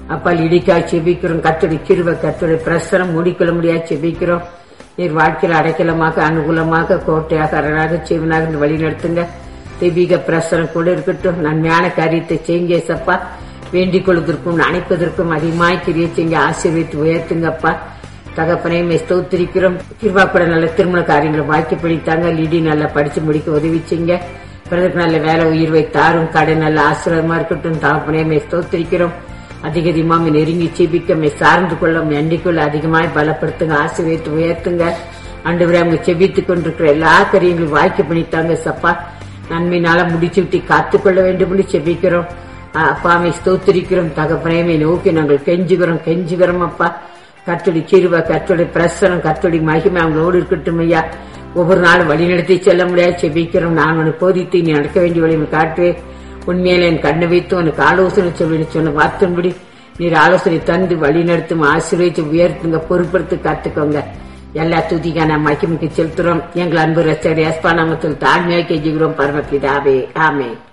அப்பா இடிக்கா செபிக்கிறோம் கத்தோட கிருவ கத்தோட பிரசரம் மூடிக்கொள்ள முடியாது செபிக்கிறோம் நீர் வாழ்க்கையில் அடைக்கலமாக அனுகூலமாக கோட்டையாக அரணாக செவனாக வழி நடத்துங்க தெய்வீக பிரசரம் கூட இருக்கட்டும் நன்மையான காரியத்தை செய்யுங்க சப்பா வேண்டிக் கொள்வதற்கும் அணைப்பதற்கும் அதிகமாய் கிரிய செய்ய ஆசீர்வித்து உயர்த்துங்கப்பா தகப்பனையுமே ஸ்தோத்திரிக்கிறோம் கிருபா கூட நல்ல திருமண காரியங்களை வாக்கி பிடித்தாங்க லிடி நல்லா படிச்சு முடிக்க உதவி செய்யுங்க பிறகு நல்ல வேலை உயிர்வை தாரும் கடை நல்ல ஆசீர்வாதமா இருக்கட்டும் தகப்பனையுமே ஸ்தோத்திரிக்கிறோம் அதிக அதிகமாக நெருங்கி செபிக்க மே சார்ந்து கொள்ள எண்ணிக்கொள்ள அதிகமாய் பலப்படுத்துங்க ஆசீர்வித்து உயர்த்துங்க அண்டு அவங்க செபித்துக் கொண்டிருக்கிற எல்லா காரியங்களும் வாய்க்கு பண்ணித்தாங்க சப்பா நன்மையினால முடிச்சு விட்டு காத்துக்கொள்ள வேண்டும் என்று செபிக்கிறோம் அப்பாவை ஸ்தோத்திரிக்கிறோம் தகப்பனையுமே நோக்கி நாங்கள் கெஞ்சுகிறோம் கெஞ்சுகிறோம் அப்பா கத்தோடி கிருவ கத்தோடி பிரசனம் கத்தோடி மகிமை அவங்களோடு இருக்கட்டும் ஐயா ஒவ்வொரு நாளும் வழி நடத்தி செல்ல முடியாது செபிக்கிறோம் நான் உனக்கு போதித்து நீ நடக்க வேண்டிய வழி காட்டுவேன் உண்மையில என் கண்ணை வைத்து உனக்கு ஆலோசனை சொல்லி சொன்ன வார்த்தைன்படி நீர் ஆலோசனை தந்து வழி நடத்தும் ஆசீர்வதித்து உயர்த்துங்க பொறுப்படுத்தி காத்துக்கோங்க எல்லா துதிக்கான மகிமைக்கு செலுத்துறோம் எங்கள் அன்பு ரச்சர் எஸ்பா நாமத்தில் தாழ்மையாக கெஞ்சுகிறோம் பரமபிதாவே ஆமே